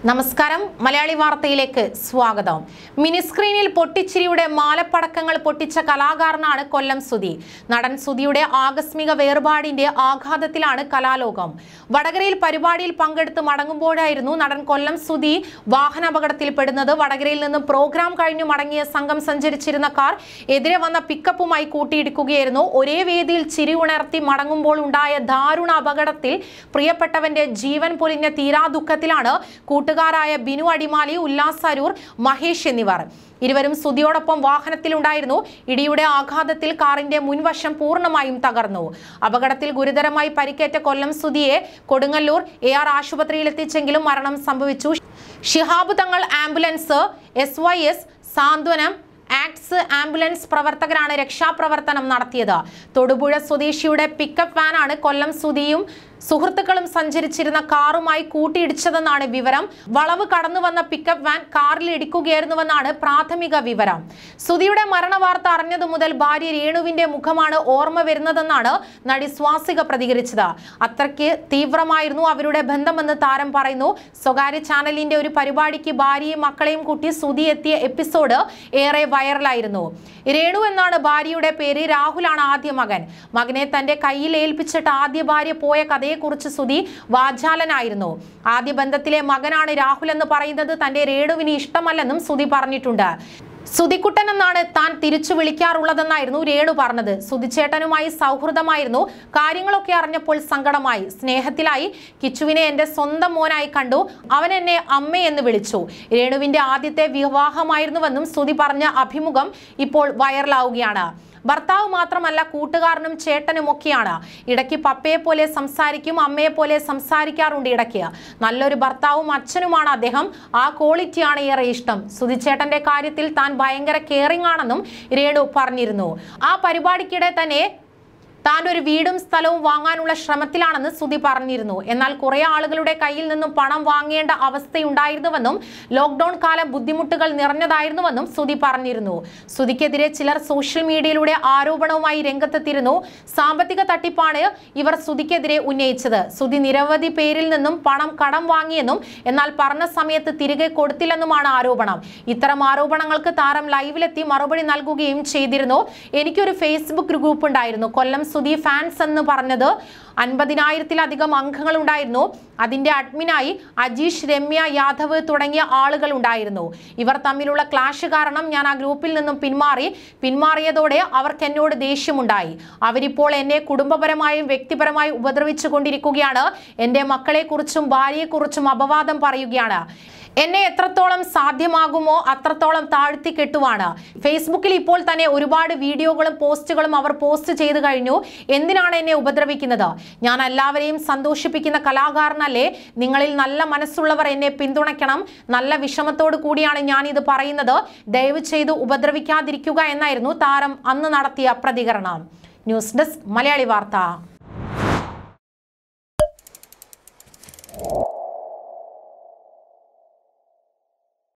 നമസ്കാരം മലയാളി വാർത്തയിലേക്ക് സ്വാഗതം മിനി സ്ക്രീനിൽ പൊട്ടിച്ചിരിയുടെ മാലപ്പടക്കങ്ങൾ പൊട്ടിച്ച കലാകാരനാണ് കൊല്ലം സുധി നടൻ സുധിയുടെ ആകസ്മിക വേർപാടിന്റെ ആഘാതത്തിലാണ് കലാലോകം വടകരയിൽ പരിപാടിയിൽ പങ്കെടുത്ത് മടങ്ങുമ്പോഴായിരുന്നു നടൻ കൊല്ലം സുധി വാഹനാപകടത്തിൽപ്പെടുന്നത് വടകരയിൽ നിന്ന് പ്രോഗ്രാം കഴിഞ്ഞു മടങ്ങിയ സംഘം സഞ്ചരിച്ചിരുന്ന കാർ എതിരെ വന്ന പിക്കപ്പുമായി കൂട്ടിയിടിക്കുകയായിരുന്നു ഒരേ വേദിയിൽ ചിരി ഉണർത്തി മടങ്ങുമ്പോൾ ഉണ്ടായ ദാരുണ അപകടത്തിൽ പ്രിയപ്പെട്ടവന്റെ ജീവൻ പൊലിഞ്ഞ തീരാ ദുഃഖത്തിലാണ് കൂട്ടുകാരായ ബിനു അടിമാലി ഉല്ലാസ് അരൂർ മഹേഷ് എന്നിവർ ഇരുവരും സുധിയോടൊപ്പം വാഹനത്തിലുണ്ടായിരുന്നു ഇടിയുടെ ആഘാതത്തിൽ കാറിന്റെ മുൻവശം പൂർണ്ണമായും തകർന്നു അപകടത്തിൽ ഗുരുതരമായി പരിക്കേറ്റ കൊല്ലം സുധിയെ കൊടുങ്ങല്ലൂർ എ ആർ ആശുപത്രിയിലെത്തിച്ചെങ്കിലും മരണം സംഭവിച്ചു Shihab Thangal ambulance S Y S Santhwanam acts ambulance പ്രവർത്തകരാണ് രക്ഷാപ്രവർത്തനം നടത്തിയത് തൊടുപുഴ സ്വദേശിയുടെ പിക്കപ്പ് വാനാണ് കൊല്ലം സുധിയും സുഹൃത്തുക്കളും സഞ്ചരിച്ചിരുന്ന കാറുമായി കൂട്ടിയിടിച്ചതെന്നാണ് വിവരം വളവ് കടന്നു വന്ന പിക്കപ്പ് വാൻ കാറിൽ ഇടിക്കുകയായിരുന്നുവെന്നാണ് പ്രാഥമിക വിവരം സുധിയുടെ മരണവാർത്ത അറിഞ്ഞതു മുതൽ ഭാര്യ രേണുവിന്റെ മുഖമാണ് ഓർമ്മ വരുന്നതെന്നാണ് നടി സ്വാസിക പ്രതികരിച്ചത് അത്രയ്ക്ക് തീവ്രമായിരുന്നു അവരുടെ ബന്ധമെന്ന് താരം പറയുന്നു സ്വകാര്യ ചാനലിന്റെ ഒരു പരിപാടിക്ക് ഭാര്യയും മക്കളെയും കൂട്ടി സുധി എത്തിയ എപ്പിസോഡ് ഏറെ വൈറലായിരുന്നു രേണു എന്നാണ് ഭാര്യയുടെ പേര് രാഹുലാണ് ആദ്യ മകൻ മകനെ തന്റെ കയ്യിൽ ഏൽപ്പിച്ചിട്ട് ആദ്യ ഭാര്യ പോയ കഥയെക്കുറിച്ച് സുധി വാചാലനായിരുന്നു ആദ്യ ബന്ധത്തിലെ മകനാണ് രാഹുൽ എന്ന് പറയുന്നത് തന്റെ രേണുവിന് ഇഷ്ടമല്ലെന്നും സുധി പറഞ്ഞിട്ടുണ്ട് സുധിക്കുട്ടൻ എന്നാണ് താൻ തിരിച്ചു വിളിക്കാറുള്ളതെന്നായിരുന്നു രേണു പറഞ്ഞത് സുധിച്ചേട്ടനുമായി സൗഹൃദമായിരുന്നു കാര്യങ്ങളൊക്കെ അറിഞ്ഞപ്പോൾ സങ്കടമായി സ്നേഹത്തിലായി കിച്ചുവിനെ എന്റെ സ്വന്തം മോനായി കണ്ടു അവൻ എന്നെ അമ്മയെന്ന് വിളിച്ചു രേണുവിന്റെ ആദ്യത്തെ വിവാഹമായിരുന്നുവെന്നും സുധി പറഞ്ഞ അഭിമുഖം ഇപ്പോൾ വൈറലാവുകയാണ് ഭർത്താവ് മാത്രമല്ല കൂട്ടുകാരനും ചേട്ടനും ഒക്കെയാണ് ഇടയ്ക്ക് പപ്പയെ പോലെ സംസാരിക്കും അമ്മയെ പോലെ സംസാരിക്കാറുണ്ട് ഇടയ്ക്ക് നല്ലൊരു ഭർത്താവും അച്ഛനുമാണ് അദ്ദേഹം ആ ക്വാളിറ്റിയാണ് ഏറെ ഇഷ്ടം സുധിച്ചേട്ടന്റെ കാര്യത്തിൽ താൻ ഭയങ്കര കെയറിംഗ് ആണെന്നും രേണു പറഞ്ഞിരുന്നു ആ പരിപാടിക്കിടെ തന്നെ താൻ ഒരു വീടും സ്ഥലവും വാങ്ങാനുള്ള ശ്രമത്തിലാണെന്ന് സുധി പറഞ്ഞിരുന്നു എന്നാൽ കുറെ ആളുകളുടെ കയ്യിൽ നിന്നും പണം വാങ്ങേണ്ട അവസ്ഥയുണ്ടായിരുന്നുവെന്നും ലോക്ക്ഡൌൺ കാലം ബുദ്ധിമുട്ടുകൾ നിറഞ്ഞതായിരുന്നുവെന്നും സുധി പറഞ്ഞിരുന്നു സുധിക്കെതിരെ ചിലർ സോഷ്യൽ മീഡിയയിലൂടെ ആരോപണവുമായി രംഗത്തെത്തിയിരുന്നു സാമ്പത്തിക തട്ടിപ്പാണ് ഇവർ സുധിക്കെതിരെ ഉന്നയിച്ചത് സുധി നിരവധി പേരിൽ നിന്നും പണം കടം വാങ്ങിയെന്നും എന്നാൽ പറഞ്ഞ സമയത്ത് തിരികെ കൊടുത്തില്ലെന്നുമാണ് ആരോപണം ഇത്തരം ആരോപണങ്ങൾക്ക് താരം ലൈവിലെത്തി മറുപടി നൽകുകയും ചെയ്തിരുന്നു എനിക്കൊരു ഫേസ്ബുക്ക് ഗ്രൂപ്പ് ഉണ്ടായിരുന്നു കൊല്ലം സുധി ഫാൻസ് എന്ന് പറഞ്ഞത് അൻപതിനായിരത്തിലധികം അംഗങ്ങൾ ഉണ്ടായിരുന്നു അതിന്റെ അഡ്മിനായി അജീഷ് രമ്യ യാദവ് തുടങ്ങിയ ആളുകൾ ഉണ്ടായിരുന്നു ഇവർ തമ്മിലുള്ള ക്ലാഷ് കാരണം ഞാൻ ആ ഗ്രൂപ്പിൽ നിന്നും പിന്മാറി പിന്മാറിയതോടെ അവർക്ക് എന്നോട് ദേഷ്യമുണ്ടായി അവരിപ്പോൾ എന്നെ കുടുംബപരമായും വ്യക്തിപരമായും ഉപദ്രവിച്ചു കൊണ്ടിരിക്കുകയാണ് എൻ്റെ മക്കളെക്കുറിച്ചും ഭാര്യയെക്കുറിച്ചും അപവാദം പറയുകയാണ് എന്നെ എത്രത്തോളം സാധ്യമാകുമോ അത്രത്തോളം താഴ്ത്തി കെട്ടുവാണ് ഫേസ്ബുക്കിൽ ഇപ്പോൾ തന്നെ ഒരുപാട് വീഡിയോകളും പോസ്റ്റുകളും അവർ പോസ്റ്റ് ചെയ്തു കഴിഞ്ഞു എന്തിനാണ് എന്നെ ഉപദ്രവിക്കുന്നത് ഞാൻ എല്ലാവരെയും സന്തോഷിപ്പിക്കുന്ന കലാകാരനല്ലേ നിങ്ങളിൽ നല്ല മനസ്സുള്ളവർ എന്നെ പിന്തുണയ്ക്കണം നല്ല വിഷമത്തോടു കൂടിയാണ് ഞാൻ ഇത് പറയുന്നത് ദയവ് ചെയ്ത് ഉപദ്രവിക്കാതിരിക്കുക എന്നായിരുന്നു താരം അന്ന് നടത്തിയ പ്രതികരണം ന്യൂസ് ഡെസ്ക് മലയാളി വാർത്ത